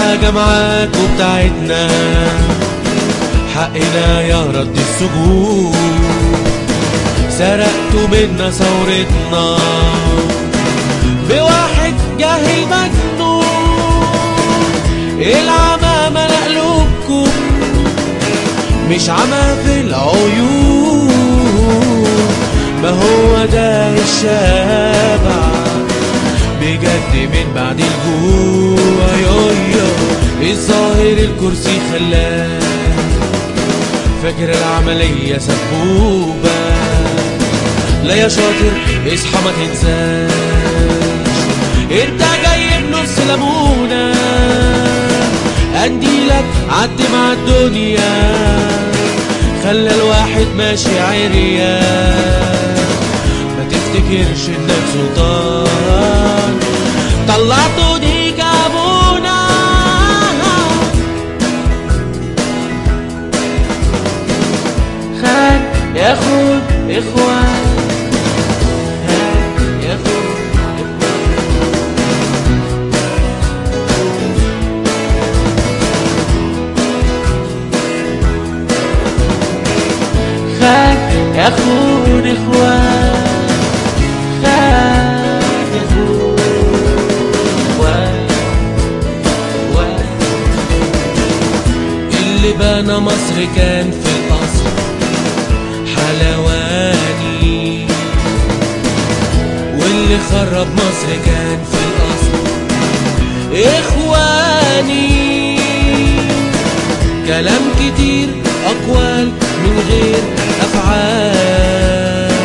حاجة معاك وبتاعتنا حقنا يا رد السجود سرقتوا منا ثورتنا بواحد جاهل مجنون العمى ملأ قلوبكم مش عمى في العيون ما هو ده الشبع بجد من بعد الجوع يويو الظاهر الكرسي خلاه فاكر العملية سبوبة لا يا شاطر اصحى ما تنساش انت جاي بنص ليمونة انديلك عد مع الدنيا خلى الواحد ماشي عريان ما تفتكرش انك سلطان طلعتوا دي جابونا خان ياخد اخوان خان ياخد خان ياخد اخوان خان ياخد اخوان اخوان اللي بنى مصر كان في الأصل حلواني واللي خرب مصر كان في الأصل إخواني كلام كتير أقوال من غير أفعال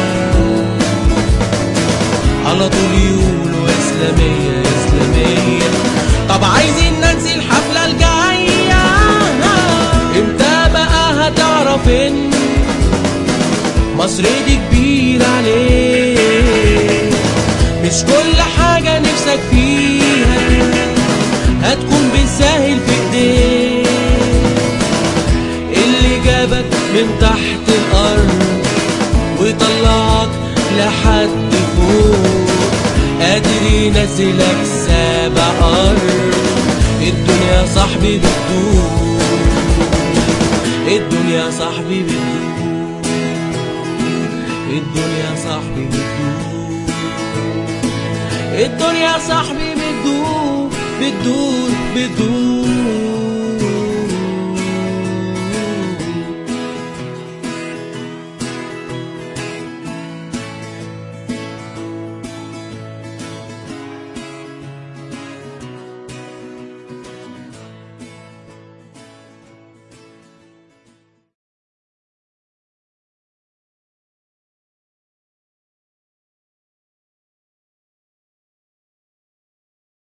على طول يقولوا إسلامية إسلامية طب عايزين ننسي الحفلة الجاية امتى بقى هتعرف ان مصر دي كبيرة عليك مش كل حاجة نفسك فيها هتكون بالساهل في ايديك اللي جابك من تحت الارض ويطلعك لحد فوق قادر ينزلك سابع ارض الدنيا صاحبي بتدور الدنيا صاحبي بتدور الدنيا صاحبي بتدور الدنيا صاحبي بتدور بتدور بتدور